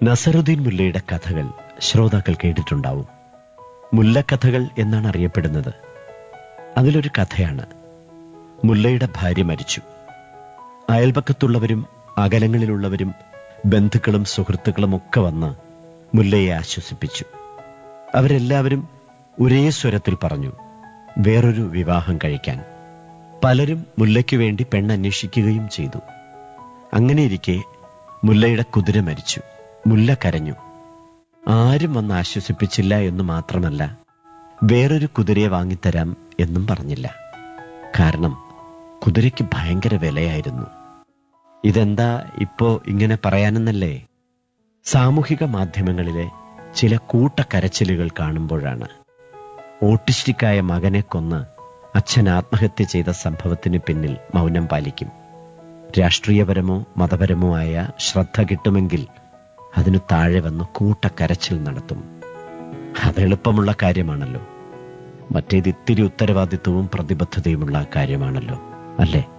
നസറുദ്ദീൻ മുല്ലയുടെ കഥകൾ ശ്രോതാക്കൾ കേട്ടിട്ടുണ്ടാവും മുല്ലക്കഥകൾ എന്നാണ് അറിയപ്പെടുന്നത് അതിലൊരു കഥയാണ് മുല്ലയുടെ ഭാര്യ മരിച്ചു അയൽപക്കത്തുള്ളവരും അകലങ്ങളിലുള്ളവരും ബന്ധുക്കളും സുഹൃത്തുക്കളും ഒക്കെ വന്ന് മുല്ലയെ ആശ്വസിപ്പിച്ചു അവരെല്ലാവരും ഒരേ സ്വരത്തിൽ പറഞ്ഞു വേറൊരു വിവാഹം കഴിക്കാൻ പലരും മുല്ലയ്ക്ക് വേണ്ടി പെണ്ണന്വേഷിക്കുകയും ചെയ്തു അങ്ങനെയിരിക്കെ മുല്ലയുടെ കുതിര മരിച്ചു മുല്ല കരഞ്ഞു ആരും വന്ന് ആശ്വസിപ്പിച്ചില്ല എന്ന് മാത്രമല്ല വേറൊരു കുതിരയെ വാങ്ങിത്തരാം എന്നും പറഞ്ഞില്ല കാരണം കുതിരയ്ക്ക് ഭയങ്കര വിലയായിരുന്നു ഇതെന്താ ഇപ്പോ ഇങ്ങനെ പറയാനെന്നല്ലേ സാമൂഹിക മാധ്യമങ്ങളിലെ ചില കൂട്ടക്കരച്ചിലുകൾ കാണുമ്പോഴാണ് ഓട്ടിസ്റ്റിക്കായ മകനെ കൊന്ന് അച്ഛൻ ആത്മഹത്യ ചെയ്ത സംഭവത്തിന് പിന്നിൽ മൗനം പാലിക്കും രാഷ്ട്രീയപരമോ മതപരമോ ആയ ശ്രദ്ധ കിട്ടുമെങ്കിൽ അതിനു താഴെ വന്ന് കൂട്ടക്കരച്ചിൽ നടത്തും അത് എളുപ്പമുള്ള കാര്യമാണല്ലോ മറ്റേത് ഇത്തിരി ഉത്തരവാദിത്വവും പ്രതിബദ്ധതയുമുള്ള കാര്യമാണല്ലോ അല്ലേ